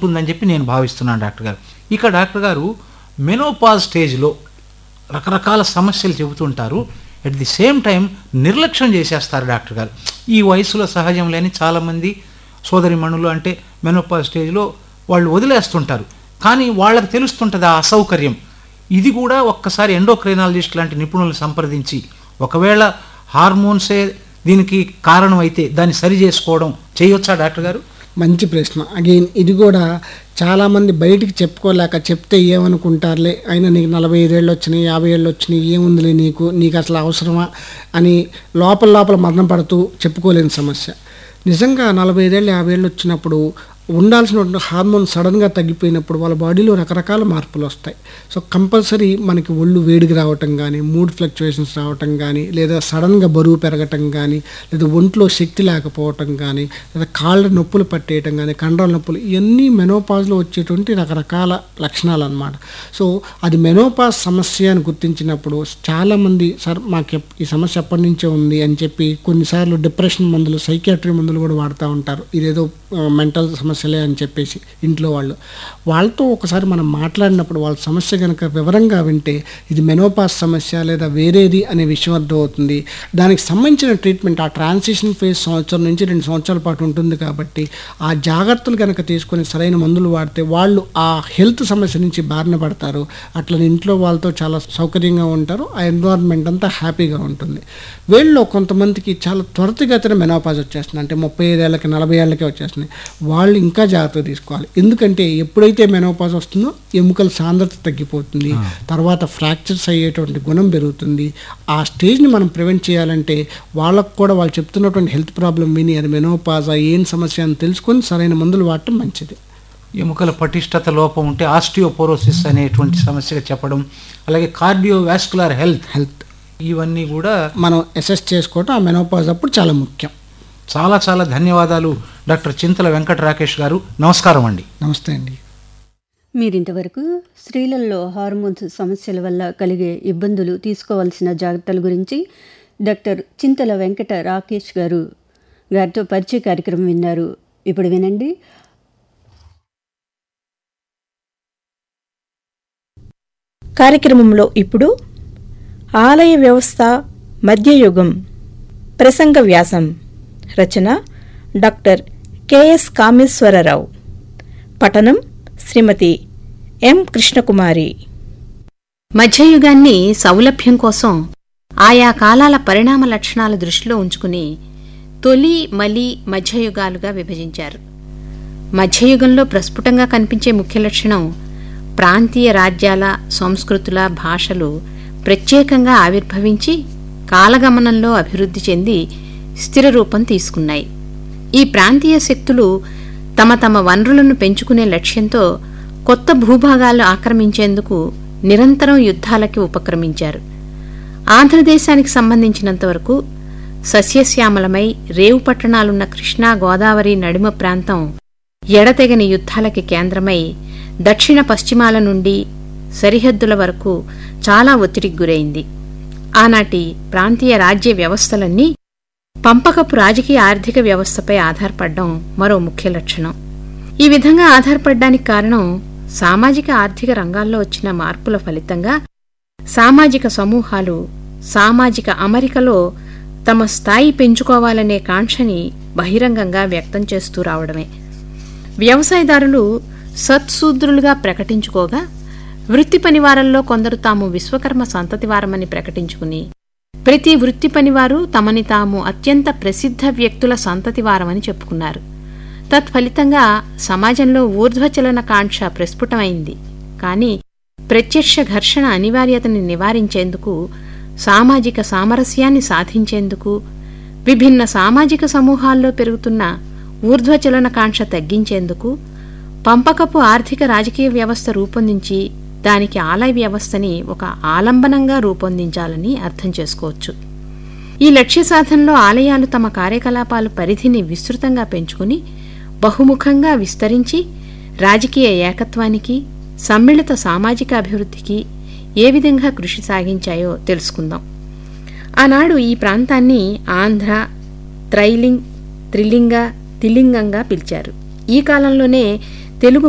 ఉంటుందని చెప్పి నేను భావిస్తున్నాను డాక్టర్ గారు ఇక డాక్టర్ గారు మెనోపాజ్ స్టేజ్లో రకరకాల సమస్యలు చెబుతుంటారు అట్ ది సేమ్ టైం నిర్లక్ష్యం చేసేస్తారు డాక్టర్ గారు ఈ వయసులో సహజం లేని చాలామంది సోదరిమణులు అంటే మెనోపాజ్ స్టేజ్లో వాళ్ళు వదిలేస్తుంటారు కానీ వాళ్ళకి తెలుస్తుంటుంది ఆ అసౌకర్యం ఇది కూడా ఒక్కసారి ఎండోక్రైనాలజిస్ట్ లాంటి నిపుణులను సంప్రదించి ఒకవేళ హార్మోన్సే దీనికి కారణం అయితే దాన్ని సరి చేసుకోవడం చేయొచ్చా డాక్టర్ గారు మంచి ప్రశ్న అగైన్ ఇది కూడా చాలామంది బయటికి చెప్పుకోలేక చెప్తే ఏమనుకుంటారులే అయినా నీకు నలభై ఐదేళ్ళు వచ్చినాయి యాభై ఏళ్ళు వచ్చినాయి ఏముందిలే నీకు నీకు అసలు అవసరమా అని లోపల లోపల మరణం పడుతూ చెప్పుకోలేని సమస్య నిజంగా నలభై ఐదేళ్ళు యాభై ఏళ్ళు వచ్చినప్పుడు ఉండాల్సిన హార్మోన్ సడన్గా తగ్గిపోయినప్పుడు వాళ్ళ బాడీలో రకరకాల మార్పులు వస్తాయి సో కంపల్సరీ మనకి ఒళ్ళు వేడికి రావటం కానీ మూడ్ ఫ్లక్చువేషన్స్ రావటం కానీ లేదా సడన్గా బరువు పెరగటం కానీ లేదా ఒంట్లో శక్తి లేకపోవటం కానీ లేదా కాళ్ళ నొప్పులు పట్టేయటం కానీ కండరాల నొప్పులు ఇవన్నీ మెనోపాజ్లో వచ్చేటువంటి రకరకాల లక్షణాలు అన్నమాట సో అది మెనోపాజ్ సమస్య అని గుర్తించినప్పుడు చాలామంది సార్ మాకు ఎప్- ఈ సమస్య ఎప్పటి నుంచే ఉంది అని చెప్పి కొన్నిసార్లు డిప్రెషన్ మందులు సైకియాట్రీ మందులు కూడా వాడుతూ ఉంటారు ఇదేదో మెంటల్ సమస్యలే అని చెప్పేసి ఇంట్లో వాళ్ళు వాళ్ళతో ఒకసారి మనం మాట్లాడినప్పుడు వాళ్ళ సమస్య కనుక వివరంగా వింటే ఇది మెనోపాస్ సమస్య లేదా వేరేది అనే విషయం అర్థమవుతుంది దానికి సంబంధించిన ట్రీట్మెంట్ ఆ ట్రాన్సిషన్ ఫేజ్ సంవత్సరం నుంచి రెండు సంవత్సరాల పాటు ఉంటుంది కాబట్టి ఆ జాగ్రత్తలు కనుక తీసుకొని సరైన మందులు వాడితే వాళ్ళు ఆ హెల్త్ సమస్య నుంచి బారిన పడతారు అట్లా ఇంట్లో వాళ్ళతో చాలా సౌకర్యంగా ఉంటారు ఆ ఎన్విరాన్మెంట్ అంతా హ్యాపీగా ఉంటుంది వీళ్ళలో కొంతమందికి చాలా త్వరితగతిన మెనోపాజ్ వచ్చేస్తుంది అంటే ముప్పై ఐదేళ్ళకి నలభై ఏళ్ళకే వచ్చేస్తుంది వాళ్ళు ఇంకా జాగ్రత్త తీసుకోవాలి ఎందుకంటే ఎప్పుడైతే మెనోపాజ్ వస్తుందో ఎముకల సాంద్రత తగ్గిపోతుంది తర్వాత ఫ్రాక్చర్స్ అయ్యేటువంటి గుణం పెరుగుతుంది ఆ స్టేజ్ని మనం ప్రివెంట్ చేయాలంటే వాళ్ళకు కూడా వాళ్ళు చెప్తున్నటువంటి హెల్త్ ప్రాబ్లం విని అది మెనోపాజా ఏం సమస్య అని తెలుసుకొని సరైన మందులు వాడటం మంచిది ఎముకల పటిష్టత లోపం ఉంటే ఆస్టియోపోరోసిస్ అనేటువంటి సమస్యగా చెప్పడం అలాగే కార్డియోవాస్కులర్ హెల్త్ హెల్త్ ఇవన్నీ కూడా మనం అసెస్ చేసుకోవటం ఆ మెనోపాజ్ అప్పుడు చాలా ముఖ్యం చాలా చాలా ధన్యవాదాలు డాక్టర్ చింతల వెంకట రాకేష్ గారు నమస్కారం అండి నమస్తే అండి మీరింతవరకు స్త్రీలలో హార్మోన్స్ సమస్యల వల్ల కలిగే ఇబ్బందులు తీసుకోవాల్సిన జాగ్రత్తల గురించి డాక్టర్ చింతల వెంకట రాకేష్ గారు గారితో పరిచయ కార్యక్రమం విన్నారు ఇప్పుడు వినండి కార్యక్రమంలో ఇప్పుడు ఆలయ వ్యవస్థ మధ్యయుగం ప్రసంగ వ్యాసం రచన డాక్టర్ కెఎస్ కామేశ్వరరావు పఠనం శ్రీమతి ఎం కృష్ణకుమారి మధ్యయుగాన్ని సౌలభ్యం కోసం ఆయా కాలాల పరిణామ లక్షణాల దృష్టిలో ఉంచుకుని తొలి మలి మధ్యయుగాలుగా విభజించారు మధ్యయుగంలో ప్రస్ఫుటంగా కనిపించే ముఖ్య లక్షణం ప్రాంతీయ రాజ్యాల సంస్కృతుల భాషలు ప్రత్యేకంగా ఆవిర్భవించి కాలగమనంలో అభివృద్ధి చెంది స్థిర రూపం తీసుకున్నాయి ఈ ప్రాంతీయ శక్తులు తమ తమ వనరులను పెంచుకునే లక్ష్యంతో కొత్త భూభాగాలు ఆక్రమించేందుకు నిరంతరం యుద్ధాలకి ఉపక్రమించారు ఆంధ్రదేశానికి సంబంధించినంతవరకు సస్యశ్యామలమై రేవు పట్టణాలున్న కృష్ణా గోదావరి నడిమ ప్రాంతం ఎడతెగని యుద్ధాలకి కేంద్రమై దక్షిణ పశ్చిమాల నుండి సరిహద్దుల వరకు చాలా ఒత్తిడికి గురైంది ఆనాటి ప్రాంతీయ రాజ్య వ్యవస్థలన్నీ పంపకపు రాజకీయ ఆర్థిక వ్యవస్థపై ఆధారపడడం మరో ముఖ్య లక్షణం ఈ విధంగా ఆధారపడడానికి కారణం సామాజిక ఆర్థిక రంగాల్లో వచ్చిన మార్పుల ఫలితంగా సామాజిక సమూహాలు సామాజిక అమరికలో తమ స్థాయి పెంచుకోవాలనే కాంక్షని బహిరంగంగా వ్యక్తం చేస్తూ రావడమే వ్యవసాయదారులు సత్సూద్రులుగా ప్రకటించుకోగా వృత్తి పనివారంలో కొందరు తాము విశ్వకర్మ సంతతివారమని ప్రకటించుకుని ప్రతి వృత్తి పనివారు తమని తాము అత్యంత ప్రసిద్ధ వ్యక్తుల సంతతివారమని చెప్పుకున్నారు తత్ఫలితంగా సమాజంలో ఊర్ధ్వచలన కాంక్ష ప్రస్ఫుటమైంది కాని ప్రత్యక్ష ఘర్షణ అనివార్యతని నివారించేందుకు సామాజిక సామరస్యాన్ని సాధించేందుకు విభిన్న సామాజిక సమూహాల్లో పెరుగుతున్న ఊర్ధ్వచలన కాంక్ష తగ్గించేందుకు పంపకపు ఆర్థిక రాజకీయ వ్యవస్థ రూపొందించి దానికి ఆలయ వ్యవస్థని ఒక ఆలంబనంగా రూపొందించాలని అర్థం చేసుకోవచ్చు ఈ లక్ష్య సాధనలో ఆలయాలు తమ కార్యకలాపాల పరిధిని విస్తృతంగా పెంచుకుని బహుముఖంగా విస్తరించి రాజకీయ ఏకత్వానికి సమ్మిళిత సామాజిక అభివృద్ధికి ఏ విధంగా కృషి సాగించాయో తెలుసుకుందాం ఆనాడు ఈ ప్రాంతాన్ని ఆంధ్ర త్రైలింగ్ త్రిలింగ తిలింగంగా పిలిచారు ఈ కాలంలోనే తెలుగు